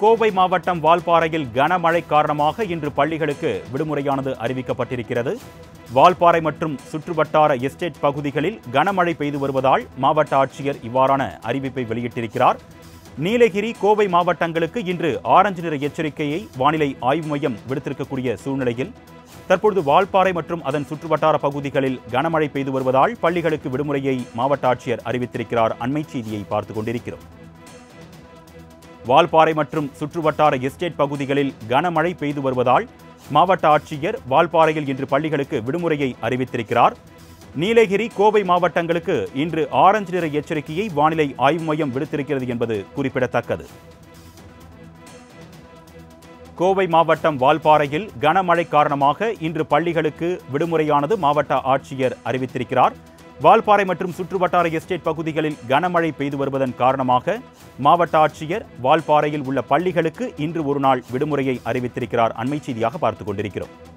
கோவை மாவட்டம் வால்பாறையில் கனமழை காரணமாக இன்று பள்ளிகளுக்கு விடுமுறையானது அறிவிக்கப்பட்டிருக்கிறது வால்பாறை மற்றும் சுற்றுவட்டார எஸ்டேட் பகுதிகளில் கனமழை பெய்து வருவதால் மாவட்ட ஆட்சியர் இவ்வாறான அறிவிப்பை வெளியிட்டிருக்கிறார் நீலகிரி கோவை மாவட்டங்களுக்கு இன்று ஆரஞ்சு நிற எச்சரிக்கையை வானிலை ஆய்வு மையம் விடுத்திருக்கக்கூடிய சூழ்நிலையில் தற்பொழுது வால்பாறை மற்றும் அதன் சுற்றுவட்டார பகுதிகளில் கனமழை பெய்து வருவதால் பள்ளிகளுக்கு விடுமுறையை மாவட்ட ஆட்சியர் அறிவித்திருக்கிறார் அண்மை செய்தியை பார்த்துக் கொண்டிருக்கிறோம் வால்பாறை மற்றும் சுற்றுவட்டார எஸ்டேட் பகுதிகளில் கனமழை பெய்து வருவதால் மாவட்ட ஆட்சியர் வால்பாறையில் இன்று பள்ளிகளுக்கு விடுமுறையை அறிவித்திருக்கிறார் நீலகிரி கோவை மாவட்டங்களுக்கு இன்று ஆரஞ்சு நிற எச்சரிக்கையை வானிலை ஆய்வு மையம் விடுத்திருக்கிறது என்பது குறிப்பிடத்தக்கது கோவை மாவட்டம் வால்பாறையில் கனமழை காரணமாக இன்று பள்ளிகளுக்கு விடுமுறையானது மாவட்ட ஆட்சியர் அறிவித்திருக்கிறார் வால்பாறை மற்றும் சுற்றுவட்டார எஸ்டேட் பகுதிகளில் கனமழை பெய்து வருவதன் காரணமாக மாவட்ட ஆட்சியர் வால்பாறையில் உள்ள பள்ளிகளுக்கு இன்று ஒரு நாள் விடுமுறையை அறிவித்திருக்கிறார் அண்மை செய்தியாக பார்த்துக் கொண்டிருக்கிறோம்